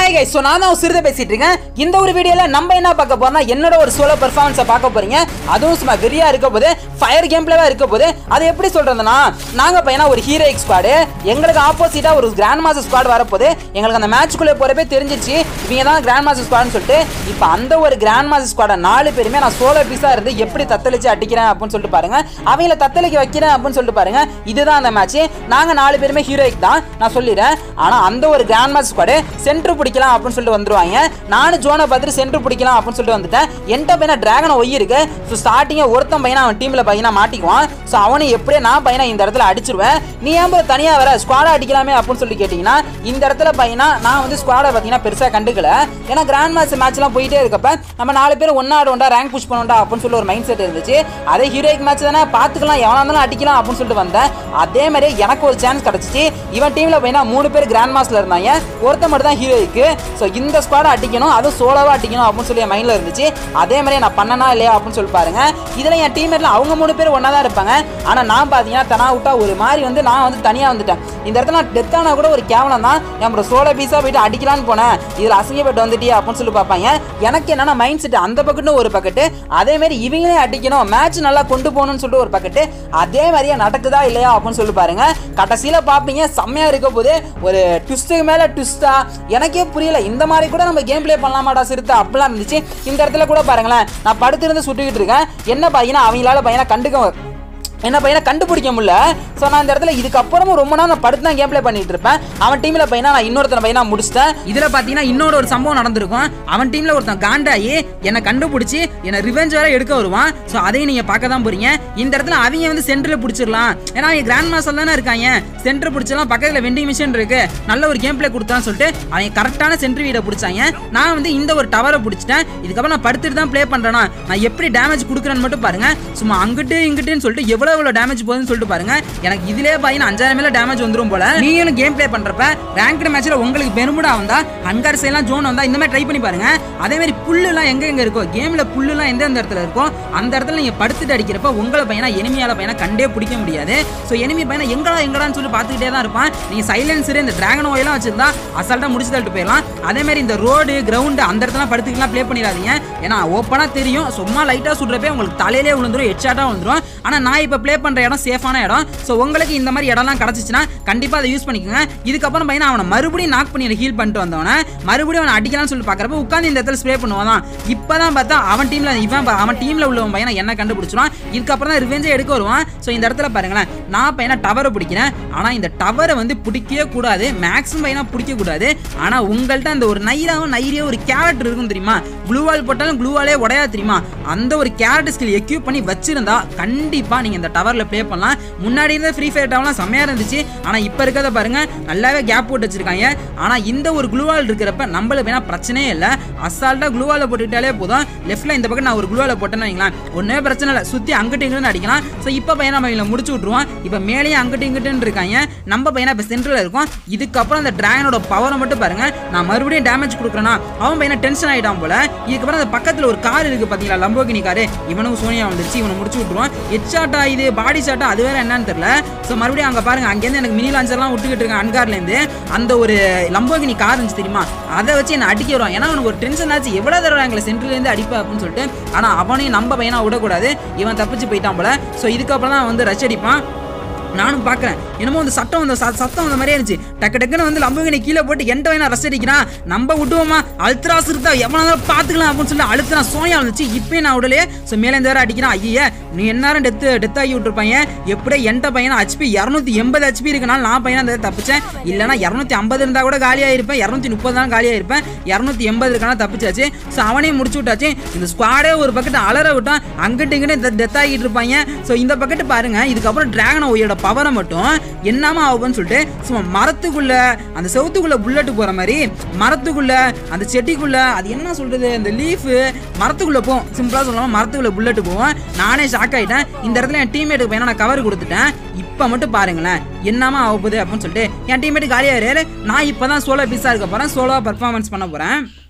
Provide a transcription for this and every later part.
hi guys so நான் தான் சிறுதை பேசிட்டு இருக்கேன் இந்த ஒரு வீடியோல நம்ம என்ன பார்க்க போறோம்னா என்னோட ஒரு சோலோ பெர்ஃபார்மன்ஸை பார்க்க போறீங்க அதுவும் சும்மா வெறியா இருக்க போது ஃபயர் கேம் பிளேவா இருக்க போது அது எப்படி சொல்றதுன்னா நாங்க பையனா ஒரு ஹீரோயிக் ஸ்குவாடு எங்களுக்கு ஆப்போசிட்டா ஒரு கிராண்ட் மாஸ்டர் ஸ்குவாட் வரப்போது எங்களுக்கு அந்த மேட்ச்க்குள்ளே போறப்பே தெரிஞ்சிச்சு இவங்க தான் கிராண்ட் மாஸ்டர் ஸ்குவாட்னு சொல்லிட்டு இப்போ அந்த ஒரு கிராண்ட் மாஸ்டர் ஸ்குவாட நாலு பேருமே நான் சோலோ பீஸா இருந்து எப்படி தத்தளிச்சு அடிக்கிறேன் அப்படின்னு சொல்லிட்டு பாருங்க அவங்கள தத்தளிக்க வைக்கிறேன் அப்படின்னு சொல்லிட்டு பாருங்க இதுதான் அந்த மேட்ச் நாங்க நாலு பேருமே ஹீரோயிக் தான் நான் சொல்லிடுறேன் ஆனா அந்த ஒரு கிராண்ட் மாஸ்டர் ஸ்குவாடு சென்டர் பிடிக்கலாம் அப்படின்னு சொல்லிட்டு வந்துருவாங்க நானும் ஜோனை பார்த்துட்டு சென்டர் பிடிக்கலாம் அப்படின்னு சொல்லிட்டு வந்துட்டேன் என்கிட்ட பையனா டிராகன் ஒய் இருக்கு ஸோ ஸ்டார்டிங்கே ஒருத்தன் பையனா அவன் டீமில் பையனா மாட்டிக்குவான் ஸோ அவனை எப்படியே நான் பையனா இந்த இடத்துல அடிச்சிருவேன் நீ ஏன் போய் தனியாக வர ஸ்குவாடை அடிக்கலாமே அப்படின்னு சொல்லிட்டு கேட்டிங்கன்னா இந்த இடத்துல பையனா நான் வந்து ஸ்குவாடை பார்த்தீங்கன்னா பெருசாக கண்டுக்கல ஏன்னா கிராண்ட் மாஸ்டர் மேட்ச்லாம் போயிட்டே இருக்கப்ப நம்ம நாலு பேர் ஒன்றா ஆடுவோண்டா ரேங்க் புஷ் பண்ணுவோண்டா அப்படின்னு சொல்லி ஒரு மைண்ட் செட் இருந்துச்சு அதே ஹீரோயிக் மேட்ச் தானே பார்த்துக்கலாம் எவனா இருந்தாலும் அடிக்கலாம் அப்படின்னு சொல்லிட்டு வந்தேன் அதே மாதிரி எனக்கு ஒரு சான்ஸ் கிடச்சிச்சு இவன் டீமில் பையனா மூணு பேர் கிராண்ட் மாஸ்டர் இருந்தாங்க ஒருத்தன் மட்டும் தான் ஹீரோயிக்கு ஸோ இந்த ஸ்குவாடை அடிக்கணும் அதுவும் சோலோவாக அடிக்கணும் அப்படின்னு சொல்லி என் மைண்டில் இருந்துச்சு அதே மாதிரி நான் பண்ணனா இல்லையா அப்படின்னு சொல்லி பாருங்க இதில் என் டீம்மேட்ல அவங்க மூணு பேர் ஒன்றா தான் இருப்பாங்க ஆனால் நான் பார்த்தீங்கன்னா தனா விட்டா ஒரு மாதிரி வந்து நான் வந்து தனியாக வந்துட்டேன் இந்த இடத்துல நான் டெத் ஆனா கூட ஒரு கேவலம் தான் நம்மளோட சோலோ பீஸாக போயிட்டு அடிக்கலான்னு போனேன் இதில் அசிங்கப்பட்டு வந்துட்டியா அப்படின்னு சொல்லி பார்ப்பாங்க எனக்கு என்னன்னா மைண்ட் செட் அந்த பக்கெட்னு ஒரு பக்கெட்டு அதே மாதிரி இவங்களே அடிக்கணும் மேட்ச் நல்லா கொண்டு போகணும்னு சொல்லிட்டு ஒரு பக்கெட்டு அதே மாதிரியே நடக்குதா இல்லையா அப்படின்னு சொல்லி பாருங்க கடைசியில் பார்ப்பீங்க செம்மையாக இருக்க போது ஒரு ட்விஸ்ட்டுக்கு மேலே ட்விஸ்டா எனக்கே புரியல இந்த மாதிரி கூட நம்ம கேம் ப்ளே பண்ணலாமாடா சிறுத்தை அப்படிலாம் இருந்துச்சு இந்த இடத்துல கூட பாருங்களேன் நான் படுத்திருந்து சுட்டுக்கிட்டு இருக்கேன் என்ன பையனா அவங்களால பையனை கண்டுக்க என்ன பையனை கண்டுபிடிக்க முடியல ஸோ நான் இந்த இடத்துல இதுக்கப்புறமும் ரொம்ப நேரம் நான் படுத்து தான் கேம் ப்ளே பண்ணிட்டு இருப்பேன் அவன் டீமில் பையனா நான் இன்னொருத்தன பையனா முடிச்சிட்டேன் இதில் பார்த்தீங்கன்னா இன்னொரு ஒரு சம்பவம் நடந்திருக்கும் அவன் டீமில் ஒருத்தன் காண்டாயி என்னை கண்டுபிடிச்சி என்னை ரிவெஞ்ச் வேற எடுக்க வருவான் ஸோ அதையும் நீங்கள் பார்க்க தான் போறீங்க இந்த இடத்துல அவங்க வந்து சென்டரில் பிடிச்சிடலாம் ஏன்னா அவங்க கிராண்ட் மாஸ்டர் தானே இருக்காங்க சென்டர் பிடிச்சலாம் பக்கத்தில் வெண்டிங் மிஷின் இருக்கு நல்ல ஒரு கேம் ப்ளே கொடுத்தான்னு சொல்லிட்டு அவங்க கரெக்டான சென்டர் வீடை பிடிச்சாங்க நான் வந்து இந்த ஒரு டவரை பிடிச்சிட்டேன் இதுக்கப்புறம் நான் படுத்துட்டு தான் ப்ளே பண்ணுறேன்னா நான் எப்படி டேமேஜ் கொடுக்குறேன்னு மட்டும் பாருங்க சும்மா அங்கிட்டு இங்கிட்டுன்னு சொல்லிட்டு எவ்வளோ எவ்வளோ டேமேஜ் போகுதுன்னு சொல்லிட்டு பாருங்க எனக்கு இதுலேயே பாயின்னு அஞ்சாயிரம் மேல டேமேஜ் வந்துரும் போல நீங்களும் கேம் ப்ளே பண்றப்ப ரேங்க்டு மேட்ச்ல உங்களுக்கு பெருமுடா வந்தா அன்கார் சைலாம் ஜோன் வந்தா இந்த மாதிரி ட்ரை பண்ணி பாருங்க அதே மாதிரி புல்லுலாம் எங்க எங்க இருக்கோ கேம்ல புல்லுலாம் எந்த எந்த இடத்துல இருக்கோ அந்த இடத்துல நீங்க படுத்துட்டு அடிக்கிறப்ப உங்களை பையனா எனிமியால பையனா கண்டே பிடிக்க முடியாது ஸோ எனிமி பையனா எங்கடா எங்கடான்னு சொல்லி பார்த்துக்கிட்டே தான் இருப்பான் நீங்க சைலன்சர் இந்த டிராகன் ஓயெல்லாம் வச்சிருந்தா அசால்ட்டா முடிச்சு தள்ளிட்டு போயிடலாம் அதே மாதிரி இந்த ரோடு கிரவுண்டு அந்த இடத்துல படுத்துக்கலாம் ப்ளே பண்ணிடாதீங்க ஏன்னா ஓப்பனா தெரியும் சும்மா லைட்டா சுடுறப்பே உங்களுக்கு தலையிலே விழுந்துரும் ஹெட்ஷாட்டா விழுந்துரும் ஆனா நான் இப்போ ப்ளே பண்ற இடம் சேஃபான இடம் ஸோ உங்களுக்கு இந்த மாதிரி இடம்லாம் கிடச்சிச்சுன்னா கண்டிப்பாக அதை யூஸ் பண்ணிக்கோங்க இதுக்கப்புறம் பையனா அவனை மறுபடியும் நாக் பண்ணி ஹீல் பண்ணிட்டு வந்தவன மறுபடியும் அவனை அடிக்கலாம்னு சொல்லிட்டு பார்க்குறப்ப உட்காந்து இந்த இடத்துல ஸ்ப்ரே பண்ணுவான் தான் இப்போ தான் பார்த்தா அவன் டீமில் இவன் பா- அவன் டீமில் உள்ளவன் பையனை என்ன கண்டுபிடிச்சிருவான் இதுக்கப்புறம் தான் ரிவெஞ்சே எடுக்க வருவான் ஸோ இந்த இடத்துல பாருங்களேன் நான் பையனை டவரை பிடிக்கிறேன் ஆனால் இந்த டவரை வந்து பிடிக்கவே கூடாது மேக்ஸிமம் பையனா பிடிக்க கூடாது ஆனால் உங்கள்கிட்ட அந்த ஒரு நைராவும் நைரியா ஒரு கேரக்டர் இருக்கும் தெரியுமா க்ளூவால் போட்டாலும் க்ளூவாலே உடையாது தெரியுமா அந்த ஒரு கேரக்டர் ஸ்கில் எக்யூப் பண்ணி வச்சிருந்தா கண்டிப்பாக நீங்கள் இந்த டவரில் ப்ளே பண்ணலாம் முன்னாடி இருந்த ஃப்ரீ ஃபயர் டவர்லாம் செம்மையாக இருந்துச்சு ஆனால் இப்போ இருக்கிறத பாருங்க நல்லாவே கேப் போட்டு வச்சிருக்காங்க ஆனால் இந்த ஒரு க்ளூவால் இருக்கிறப்ப நம்மளுக்கு வேணா பிரச்சனையே இல்லை அசால்ட்டாக க்ளூவால் போட்டுக்கிட்டாலே போதும் லெஃப்ட்டில் இந்த பக்கம் நான் ஒரு க்ளூவால் போட்டேன்னு வைங்களேன் ஒன்றுமே பிரச்சனை இல்லை சுற்றி அங்கிட்டு இங்கிட்டு அடிக்கலாம் ஸோ இப்போ பையனை நம்ம இவங்களை முடிச்சு விட்ருவோம் இப்போ மேலேயும் அங்கிட்டு இங்கிட்டுன்னு இருக்காங்க நம்ம பையனை இப்போ சென்டரில் இருக்கும் இதுக்கப்புறம் அந்த டிராகனோட பவரை மட்டும் பாருங்க நான் மறுபடியும் டேமேஜ் கொடுக்குறேன்னா அவன் பையனை டென்ஷன் ஆகிட்டான் போல இதுக்கப்புறம் அந்த பக்கத்தில் ஒரு கார் இருக்கு பார்த்தீங்களா லம்போகினி காரு இவனும் சோனியா வந்துருச்சு இவனை முடிச்சு விட்ருவான் ஹெட் ஷாட்டா இது பாடி ஷாட்டா அது வேற என்னன்னு தெரியல ஸோ மறுபடியும் அங்கே பாருங்க அங்கேருந்து எனக்கு மினி லான்ச்சர்லாம் விட்டுக்கிட்டு இருக்கேன் அன்கார்லேருந்து அந்த ஒரு லம்போகினி கார் இருந்துச்சு தெரியுமா அதை வச்சு என்ன அடிக்க வருவான் ஏன்னா அவனுக்கு ஒரு டென்ஷன் ஆச்சு எவ்வளோ தடவை எங்களை சென்ட்ரலேருந்து அடிப்பேன் அப்படின்னு சொல்லிட்டு ஆனால் அவனையும் நம்ம பையனா விடக்கூடாது இவன் தப்பிச்சு போயிட்டான் போல ஸோ இதுக்கப்புறம் தான் வந்து ரஷ் அடிப்பான் நானும் பார்க்குறேன் என்னமோ அந்த சட்டம் அந்த ச- சத்தம் அந்த மாதிரியே இருந்துச்சு டக்கு டக்குன்னு வந்து லம்புகனை கீழே போட்டு என்கிட்ட வேணா ரஷ் அடிக்கிறான் நம்ம விட்டுவோமா அல்த்ராஸ் இருந்தா எவ்வளோ நேரம் பார்த்துக்கலாம் அப்படின்னு சொல்லி அழுத்தினா சோயா இருந்துச்சு இப்பயும் நான் விடலையே ஸோ மேலே இந்த வேற அடிக்கிறான் ஐயே நீ எந்நேரம் டெத்து டெத் ஆகி விட்டுருப்பாங்க எப்படியே என்கிட்ட பையனா ஹெச்பி இரநூத்தி எண்பது ஹெச்பி இருக்கனால நான் பையனா அந்த தப்பிச்சேன் இல்லைனா இரநூத்தி ஐம்பது இருந்தால் கூட காலியாக இருப்பேன் இரநூத்தி முப்பது தான் காலியாக இருப்பேன் இரநூத்தி எண்பது இருக்கனால தப்பிச்சாச்சு ஸோ அவனையும் முடிச்சு விட்டாச்சு இந்த ஸ்குவாடே ஒரு பக்கெட் அலற விட்டான் அங்கிட்டு இங்கிட்டு டெத் ஆகிட்டு இருப்பாங்க ஸோ இந்த பக்கெட்டு பாருங்க இதுக்கப்புறம் டிராகன் ஓயோட பவரை மட்டும் என்னமா ஆகும்னு சொல்லிட்டு சும்மா மரத்துக்குள்ள அந்த செவுத்துக்குள்ள புல்லட்டு போற மாதிரி மரத்துக்குள்ள அந்த செடிக்குள்ள அது என்ன சொல்றது அந்த லீஃபு மரத்துக்குள்ள போகும் சிம்பிளா சொல்லாம மரத்துக்குள்ள புல்லட்டு போவோம் நானே ஷாக் ஆயிட்டேன் இந்த இடத்துல என் டீம்மேட்டுக்கு பையனா நான் கவர் கொடுத்துட்டேன் இப்போ மட்டும் பாருங்களேன் என்னமா ஆக போகுது அப்படின்னு சொல்லிட்டு என் டீம்மேட் காலியாரு நான் இப்போ தான் சோலோ பீஸாக இருக்க போகிறேன் சோலோவாக பர்ஃபார்மன்ஸ் பண்ண போகிறேன்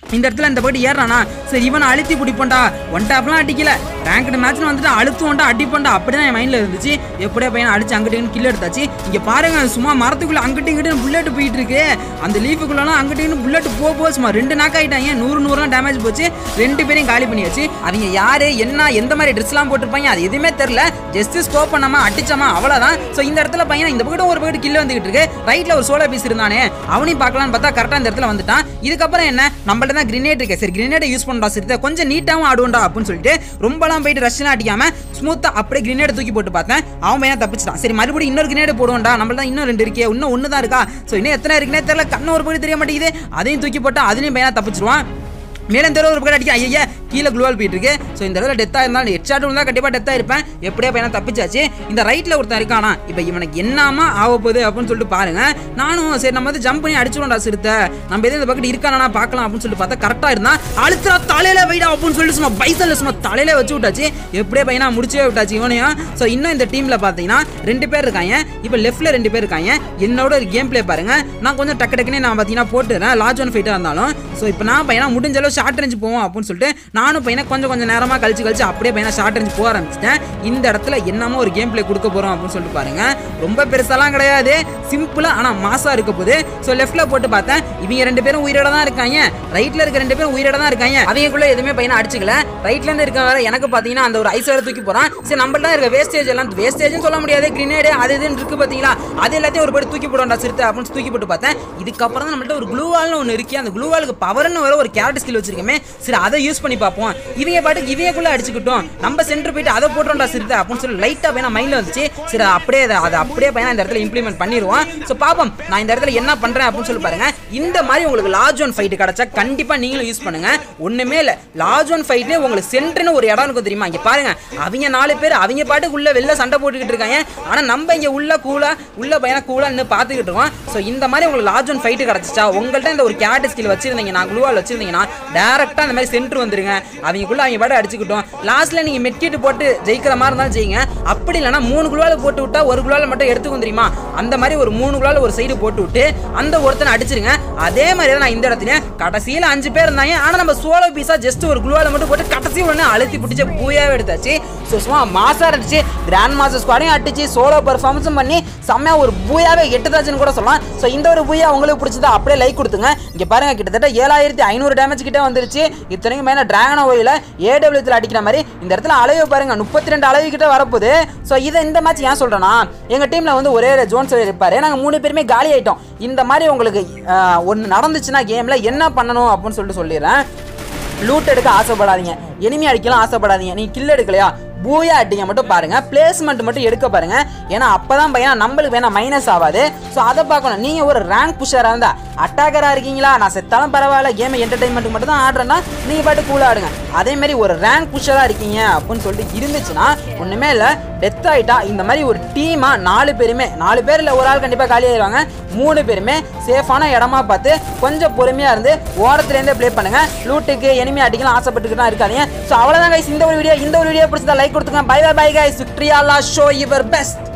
இந்த இடத்துல இந்த பக்கத்து ஏறானா சரி இவனை அழுத்தி பிடிப்போண்டா ஒன் டாப்லாம் அடிக்கல ரேங்க்டு மேட்ச்னு வந்துட்டு அழுத்துவோண்டா அடிப்போண்டா அப்படிதான் என் மைண்டில் இருந்துச்சு எப்படியே பையன் அடிச்சு அங்கிட்டு இங்கிட்டு கில் எடுத்தாச்சு இங்கே பாருங்க சும்மா மரத்துக்குள்ள அங்கிட்டு இங்கிட்டு புல்லட் போயிட்டு இருக்கு அந்த லீஃபுக்குள்ளலாம் அங்கிட்டு இங்கிட்டு புல்லட் போக போக சும்மா ரெண்டு நாக்கு ஆயிட்டாங்க நூறு நூறுலாம் டேமேஜ் போச்சு ரெண்டு பேரையும் காலி பண்ணியாச்சு அவங்க யாரு என்ன எந்த மாதிரி ட்ரெஸ்லாம் போட்டிருப்பாங்க அது எதுவுமே தெரில ஜஸ்ட் ஸ்கோப் பண்ணாம அடிச்சாமா அவ்வளோதான் ஸோ இந்த இடத்துல பையன் இந்த பக்கத்து ஒரு பக்கத்து கில் வந்துகிட்டு இருக்கு ரைட்ல ஒரு சோலா பீஸ் இருந்தானே அவனையும் பார்க்கலாம்னு பார்த்தா கரெக்டாக இந்த இடத்துல வந்துட்டான் இதுக்கப்புறம் என்ன நம்மள்ட்ட தான் கிரினேட் இருக்கு சரி கிரினேட் யூஸ் பண்ணுறா சரி கொஞ்சம் நீட்டாகவும் ஆடுவோம்டா அப்படின்னு சொல்லிட்டு ரொம்பலாம் போயிட்டு ரஷ்லாம் அடிக்காம ஸ்மூத்தா அப்படியே கிரினேட் தூக்கி போட்டு பார்த்தேன் அவன் பையன் தப்பிச்சிட்டான் சரி மறுபடியும் இன்னொரு கிரினேட் போடுவோம்டா நம்மள்ட்ட தான் இன்னும் ரெண்டு இருக்கே இன்னும் ஒன்று தான் இருக்கா ஸோ இன்னும் எத்தனை இருக்குன்னே தெரியல கண்ணு ஒரு படி தெரிய மாட்டேங்குது அதையும் தூக்கி போட்டா அதுலயும் பையனா தப்பிச்சிருவான் மேலும் தெரு ஒரு பக்கம் அடிக்க ஐயா கீழே குளோவால் போயிட்டு இருக்கு ஸோ இந்த இடத்துல டெத்தாக இருந்தாலும் ஹெட் ஷாட் இருந்தால் கண்டிப்பாக டெத்தாக இருப்பேன் எப்படியா பையனா தப்பிச்சாச்சு இந்த ரைட்டில் ஒருத்தன் இருக்கானா இப்போ இவனுக்கு என்னமா ஆக போகுது அப்படின்னு சொல்லிட்டு பாருங்க நானும் சரி நம்ம வந்து ஜம்ப் பண்ணி அடிச்சுடும்டா சிறுத்தை நம்ம எதுவும் இந்த பக்கத்து இருக்கானா பார்க்கலாம் அப்படின்னு சொல்லிட்டு பார்த்தா கரெக்டாக இருந்தான் அழுத்துறா தலையில வைடா அப்படின்னு சொல்லிட்டு சும்மா பைசல்ல சும்மா தலையில வச்சு விட்டாச்சு எப்படியே பையனா முடிச்சே விட்டாச்சு இவனையும் ஸோ இன்னும் இந்த டீமில் பார்த்தீங்கன்னா ரெண்டு பேர் இருக்காங்க இப்போ லெஃப்ட்ல ரெண்டு பேர் இருக்காங்க என்னோட ஒரு கேம் ப்ளே பாருங்க நான் கொஞ்சம் டக்கு டக்குன்னு நான் பார்த்தீங்கன்னா போட்டுறேன் லார்ஜ் ஒன் ஃபைட்டாக இருந்தாலும் ஸோ இப்போ நான் பையனா முடிஞ்ச அளவு ஷார்ட் ரேஞ்ச் போவோம் அப்படின்னு சொல்லிட்டு நானும் பையனை கொஞ்சம் கொஞ்சம் நேரமாக கழிச்சு கழிச்சு அப்படியே பையனா ஷார்ட் ரேஞ்ச் போக ஆரம்பிச்சிட்டேன் இந்த இடத்துல என்னமோ ஒரு கேம் ப்ளே கொடுக்க போகிறோம் அப்படின்னு சொல்லிட்டு பாருங்க ரொம்ப பெருசாலாம் கிடையாது சிம்பிளாக ஆனால் மாசா இருக்க போகுது ஸோ லெஃப்ட்ல போட்டு பார்த்தேன் இவங்க ரெண்டு பேரும் உயிரோட தான் இருக்காங்க ரைட்ல இருக்க ரெண்டு பேரும் உயிரோட தான் இருக்காங்க அவங்களுக்குள்ள எதுவுமே பையனை அடிச்சுக்கல ரைட்ல இருந்து இருக்க வேற எனக்கு பார்த்தீங்கன்னா அந்த ஒரு ஐஸ் வேற தூக்கி போறான் சரி நம்மள்ட்ட இருக்க வேஸ்டேஜ் எல்லாம் வேஸ்டேஜ்னு சொல்ல முடியாது கிரினேடு அது இதுன்னு இருக்கு பார்த்தீங்களா அது எல்லாத்தையும் ஒரு படி தூக்கி போடுவோம்டா சிறுத்தை அப்படின்னு தூக்கி போட்டு பார்த்தேன் இதுக்கப்புறம் தான் நம்மள்ட்ட ஒரு க்ளூவால்னு ஒன்று இருக்கு அந்த க்ளூவாலுக்கு பவர்னு வர ஒரு கேரட் ஸ்கில் வச்சிருக்கோமே சரி அதை யூஸ் பண்ணி பார்ப்போம் இவங்க பாட்டுக்கு இவங்களுக்குள்ள அடிச்சுக்கிட்டோம் நம்ம சென்டர் போயிட்டு அதை போட்டோம்டா சிறுத்தை அப்படின்னு சொல்லி லைட்டாக பையனா மைண்டில் வந்துச்சு சரி அப்படியே அதை அதை அப்படியே பையனா இந்த இடத்துல இம்ப்ளிமெண்ட் பண்ணிடுவோம் ஸோ பாப்போம் நான் இந்த இடத்துல என்ன பண்றேன் அப்படின்னு சொல்லி பாருங்க இந்த மாதிரி உங்களுக்கு லார்ஜ் ஒன் ஃபைட் கிடைச்சா கண்டிப்பா நீங்களும் யூஸ் பண்ணுங்க ஒண்ணுமே இல்ல லார்ஜ் ஒன் ஃபைட்ல உங்களுக்கு சென்டர்னு ஒரு இடம் இருக்கும் தெரியுமா இங்க பாருங்க அவங்க நாலு பேர் அவங்க பாட்டுக்கு உள்ள வெளில சண்டை போட்டுக்கிட்டு இருக்காங்க ஆனா நம்ம இங்க உள்ள கூலா உள்ள பையனா கூலா நின்று பார்த்துக்கிட்டு இருக்கோம் ஸோ இந்த மாதிரி உங்களுக்கு லார்ஜ் ஒன் ஃபைட் கிடைச்சிச்சா உங்கள்ட்ட இந்த ஒரு கேரட் ஸ்கில் வச்சிருந்தீங்க நான் குளுவால் வச்சிருந்தீங்கன்னா டேரக்டா இந்த மாதிரி சென்டர் வந்துருங்க அவங்களுக்குள்ள அவங்க பாட்டு அடிச்சுக்கிட்டோம் லாஸ்ட்ல நீங்க மெட்கிட்டு போட்டு ஜெயிக்கிற மாதிரி இருந்தாலும் செய்யுங்க அப்படி இல்லைன்னா மூணு குழுவால போட்டு விட்டா ஒரு குழுவால மட்டும் எடுத்துக்கும் தெரியுமா அந்த மாதிரி ஒரு மூணு குழுவால ஒரு சைடு போட்டு விட்டு அந்த ஒருத்தனை அடிச்சிருங்க அதே மாதிரி தான் நான் இந்த இடத்துல கடைசியில் அஞ்சு பேர் இருந்தாங்க ஆனால் நம்ம சோலோ பீஸா ஜஸ்ட் ஒரு குழுவால மட்டும் போட்டு கடைசி ஒன்று அழுத்தி பிடிச்ச பூயாவே எடுத்தாச்சு ஸோ சும்மா மாசா இருந்துச்சு கிராண்ட் மாஸ்டர் ஸ்குவாடையும் அடிச்சு சோலோ பர்ஃபார்மன்ஸும் பண்ணி செம்மையா ஒரு பூயாவே எட்டுதாச்சுன்னு கூட சொல்லலாம் ஸோ இந்த ஒரு பூயா உங்களுக்கு பிடிச்சதா அப்படியே லைக் கொடுத்துங்க இங்கே பாருங்க கிட்டத்தட்ட ஏழாயிரத்தி ஐநூறு டேமேஜ் கிட்ட வந்துருச்சு இத்தனைக்கும் மேலே டிராகன் ஓயில் ஏடபிள்யூத்தில் அடிக்கிற மாதிரி இந்த இடத்துல அளவு பாருங்க முப்பத்தி ரெண்டு அளவு கிட்ட வரப்போகுது ஸோ இதை இந்த மேட்ச் ஏன் சொல்கிறேன்னா எங்கள் டீமில் வந்து ஒரே ஜோன்ஸ் இருப்பார் நாங்கள் மூணு பேருமே காலி ஆயிட்டோம் இந்த மாதிரி உங்களுக்கு ஒன்று நடந்துச்சுன்னா கேமில் என்ன பண்ணணும் அப்படின்னு சொல்லிட்டு சொல்லிடுறேன் லூட் எடுக்க ஆசைப்படாதீங்க எனிமி அடிக்கலாம் ஆசைப்படாதீங்க நீ கில் எடுக்கலையா பூயா அடிங்க மட்டும் பாருங்க பிளேஸ்மெண்ட் மட்டும் எடுக்க பாருங்க ஏன்னா அப்பதான் பையன் நம்மளுக்கு வேணா மைனஸ் ஆகாது ஸோ அதை பார்க்கணும் நீங்க ஒரு ரேங்க் புஷரா இருந்தா அட்டாக்கரா இருக்கீங்களா நான் செத்தாலும் பரவாயில்ல கேம் என்டர்டைன்மெண்ட் மட்டும் தான் ஆடுறேன்னா நீங்க பாட்டு கூலா ஆடுங்க அதே மாதிரி ஒரு ரேங்க் புஷரா இருக்கீங்க அப்படின்னு சொல்லிட்டு இருந்துச்சுன்னா ஒண்ணுமே இல்லை டெத் ஆயிட்டா இந்த மாதிரி ஒரு டீமா நாலு பேருமே நாலு பேர் இல்லை ஒரு ஆள் கண்டிப்பா காலி ஆயிடுவாங்க மூணு பேருமே சேஃபான இடமா பார்த்து கொஞ்சம் பொறுமையா இருந்து ஓரத்துலேருந்தே ப்ளே பண்ணுங்க லூட்டுக்கு எனிமி அடிக்கலாம் ஆசைப்பட்டுக்கிட்டு தான் இருக்காதீங்க ஸோ அவ்வளோதான் guys இந்த ஒரு வீடியோ இந்த ஒரு வீடியோ பிடிச்சதா லைக் கொடுத்துங்க பை பை பை கைஸ் விக்ட்ரியாலா ஷோ யுவர் பெஸ்ட்